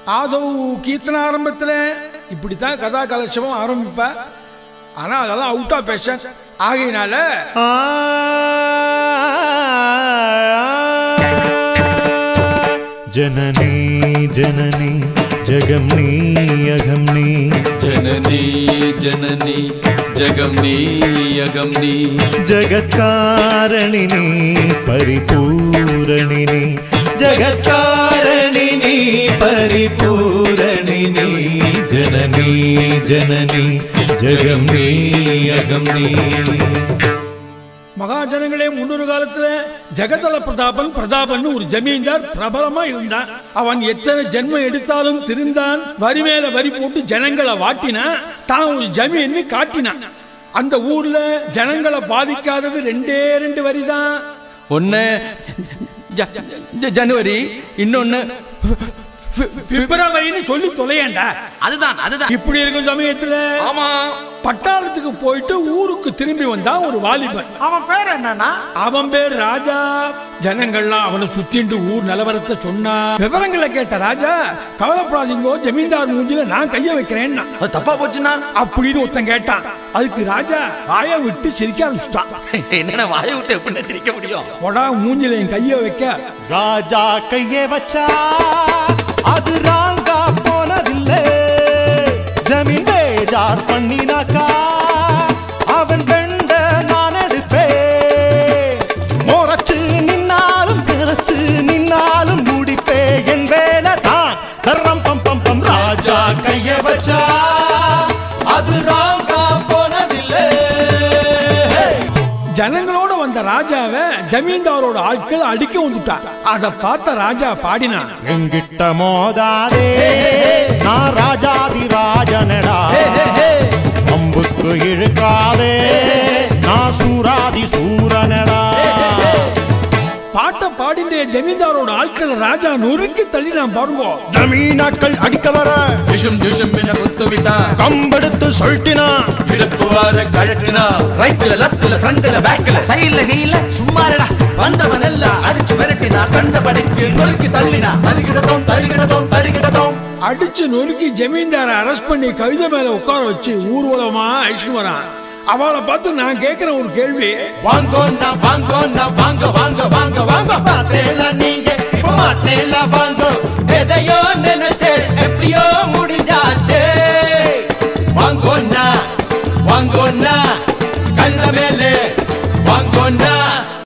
ஆதவ் கீர்த்தன ஆரம்பத்தில் இப்படித்தான் கதா கலட்சமும் ஆரம்பிப்பா ஆனா அதெல்லாம் அவுட் ஆஃப் ஃபேஷன் ஆகையினால जननी जननी जगं नी अघं नी जननी जननी जगं नी अगं नी जगत्कारणिनी परिपूरणिनी जगत्कारणिनी परिपूरणिनी जननी जननी जगं नी अघं नी மகாஜனங்களே முன்னொரு காலத்துல ஜெகதல பிரதாபன் பிரதாபன் ஒரு ஜமீன்தார் பிரபலமா இருந்தான் அவன் எத்தனை ஜென்மம் எடுத்தாலும் திருந்தான் வரி மேல வரி போட்டு ஜனங்களை வாட்டினான் தான் ஒரு ஜமீன்னு காட்டினான் அந்த ஊர்ல ஜனங்களை பாதிக்காதது ரெண்டே ரெண்டு வரிதான் ஒன்னு ஜ- ஜ- ஜனவரி இன்னொன்னு பி- பிப்ரவரின்னு சொல்லி தொலையேண்டா அதுதான் அதுதான் இப்படி இருக்கும் சமயத்துல ஆமா பட்டாளத்துக்கு போயிட்டு ஊருக்கு திரும்பி வந்தான் ஒரு வாலிபன் அவன் பேர் என்னன்னா அவன் பேர் ராஜா ஜனங்கள்லாம் அவனை சுத்திண்டு ஊர் நிலவரத்தை சொன்னா விவரங்களை கேட்ட ராஜா கவலைப்படாதீங்கோ ஜமீன்தார் மூஞ்சில நான் கைய வைக்கிறேன்னா அது தப்பா போச்சுன்னா அப்படின்னு ஒருத்தன் கேட்டான் அதுக்கு ராஜா வாய விட்டு சிரிக்க ஆரம்பிச்சிட்டான் என்னென்ன வாயை விட்டு எப்படி சிரிக்க முடியும் உடா மூஞ்சில என் கைய வைக்க ராஜா கையே வச்சா அது ராங்கா போனதில்லை ஜமீன் பேஜார் பண்ணினாக்கா அவன் வெண்ட நான் எடுப்பேன் மோரச்சு நின்னாலும் பிறச்சு நின்னாலும் முடிப்பே என் வேலை தான் தர்றம் பம் பம் பம் ராஜா கையே வச்சா அது ராங்கா போனதில்லை ஜனங்களோட வந்த ராஜாவை ஜமீன்தாரோட ஆட்கள் அடிக்க வந்துட்டான் அதை பார்த்த ராஜா பாடினான் எங்கிட்ட மோதாதே நான் ராஜாதி ராஜனடா அம்புக்கு இழுக்காதே நான் சூராதி சூரனடா பாட்டை பாடின்ற ஜமீன்தாரோட ஆட்கள் ராஜா நொறுக்கி தள்ளி நான் பாருங்க ஜமீனாக்கள் அடிக்க வர டிஷும் டிஷும் என குத்து விட்டா கம்பெடுத்து சொல்லிட்டினா கிடப்பு வார கழட்டினா ரைட்ல லெஃப்ட்ல ஃப்ரண்ட்ல பேக்ல சைடுல கீழ சும்மாடா வந்தவன் எல்லாம் அடிச்சு விரட்டினா கண்டபடிக்கு நொறுக்கி தள்ளினா தருகிடதோம் தருகிடதோம் தருகிடதோம் அடிச்சு நொறுக்கி ஜமீன்தாரை அரெஸ்ட் பண்ணி கவிதை மேல உட்கார வச்சு ஊர்வலமா அழிச்சு வரான் அவளை பார்த்து நான் கேட்கிற ஒரு கேள்வி வாங்கோன்னா வாங்கோன்னா வாங்க வாங்க வாங்க வாங்க பார்த்தேல நீங்க இப்ப மாட்டேல வாங்க எதையோ